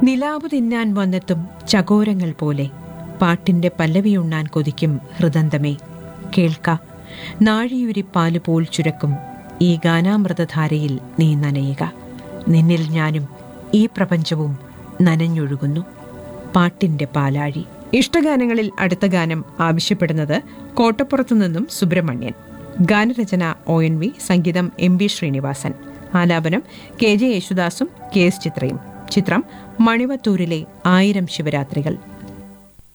നിലാവ് തിന്നാൻ വന്നെത്തും ചകോരങ്ങൾ പോലെ പാട്ടിന്റെ പല്ലവിയുണ്ണാൻ കൊതിക്കും ഹൃദന്തമേ കേൾക്ക നാഴിയുരി പാല് പോൽ ചുരക്കും ഈ ഗാനാമൃതധാരയിൽ നീ നനയുക നിന്നിൽ ഞാനും ഈ പ്രപഞ്ചവും നനഞ്ഞൊഴുകുന്നു പാട്ടിന്റെ പാലാഴി ഇഷ്ടഗാനങ്ങളിൽ അടുത്ത ഗാനം ആവശ്യപ്പെടുന്നത് കോട്ടപ്പുറത്തു നിന്നും സുബ്രഹ്മണ്യൻ ഗാനരചന ഒ എൻ വി സംഗീതം എം ബി ശ്രീനിവാസൻ ആലാപനം കെ ജെ യേശുദാസും കെ എസ് ചിത്രയും ചിത്രം മണിവത്തൂരിലെ ആയിരം ശിവരാത്രികൾ